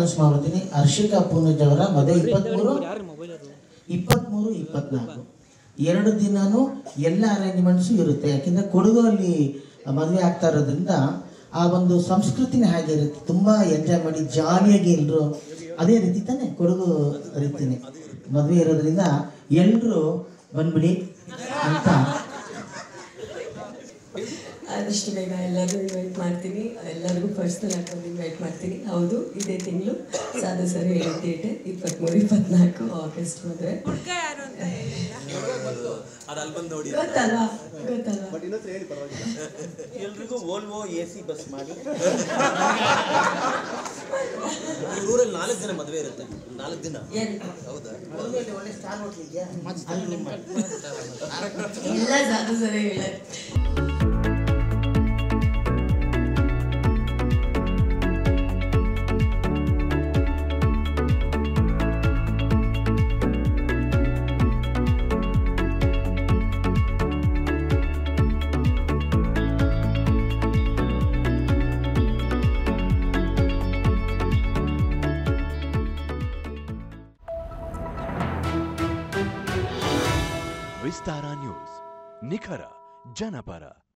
announce ಮಾಡ್ತೀನಿ ಹರ್ಷಿಕಾ ಪೂನಜ್ ಅವರ ಮದುವೆ ಇಪ್ಪತ್ತ್ಮೂರು ಇಪ್ಪತ್ತ್ಮೂರು ಇಪ್ಪತ್ನಾಲ್ಕು ಎರಡು ದಿನನೂ ಎಲ್ಲ ಅರೇಂಜ್ಮೆಂಟ್ಸು ಇರುತ್ತೆ ಯಾಕೆಂದರೆ ಕೊಡಗು ಅಲ್ಲಿ ಮದುವೆ ಆಗ್ತಾ ಇರೋದ್ರಿಂದ ಆ ಒಂದು ಸಂಸ್ಕೃತಿನೇ ಹಾಗೆ ಇರುತ್ತೆ ತುಂಬ ಎಂಜಾಯ್ ಮಾಡಿ ಜಾಲಿಯಾಗಿ ಎಲ್ಲರೂ ಅದೇ ರೀತಿ ತಾನೇ ಕೊಡಗು ರೀತಿನೇ ಮದುವೆ ಇರೋದ್ರಿಂದ ಎಲ್ಲರೂ ಬಂದ್ಬಿಡಿ ಅಂತ ಆದಷ್ಟು ಬೇಗ ಎಲ್ಲರಿಗೂ ಇನ್ವೈಟ್ ಮಾಡ್ತೀನಿ ಎಲ್ಲರಿಗೂ ಪರ್ಸ್ನಲ್ ಅಕೌಂಟ್ ಇನ್ವೈಟ್ ಮಾಡ್ತೀನಿ ಹೌದು ಇದೇ ತಿಂಗಳು ಸಾಧು ಸರ್ ಹೇಳಿದ ಡೇಟ್ ಇಪ್ಪತ್ತ್ಮೂರು ಇಪ್ಪತ್ನಾಲ್ಕು ಆಗಸ್ಟ್ ಮದುವೆ ಗೊತ್ತಲ್ವಾ ಗೊತ್ತಲ್ವಾ ಎಲ್ರಿಗೂ ಓಲ್ವೋ ಎ ಸಿ ಬಸ್ ಮಾಡಿ ಊರಲ್ಲಿ ನಾಲ್ಕು ದಿನ ಮದುವೆ ಇರುತ್ತೆ ನಾಲ್ಕು ದಿನ ಎಲ್ಲಿ ಹೌದಾ ಒಳ್ಳೆ ಸ್ಟಾರ್ ಹೋಟ್ಲ್ ಇದೆಯಾ ಎಲ್ಲ ಸಾಧು ಸರ್ ಹೇಳ ವಿಸ್ತಾರ ನ್ಯೂಸ್ ನಿಖರ ಜನಪರ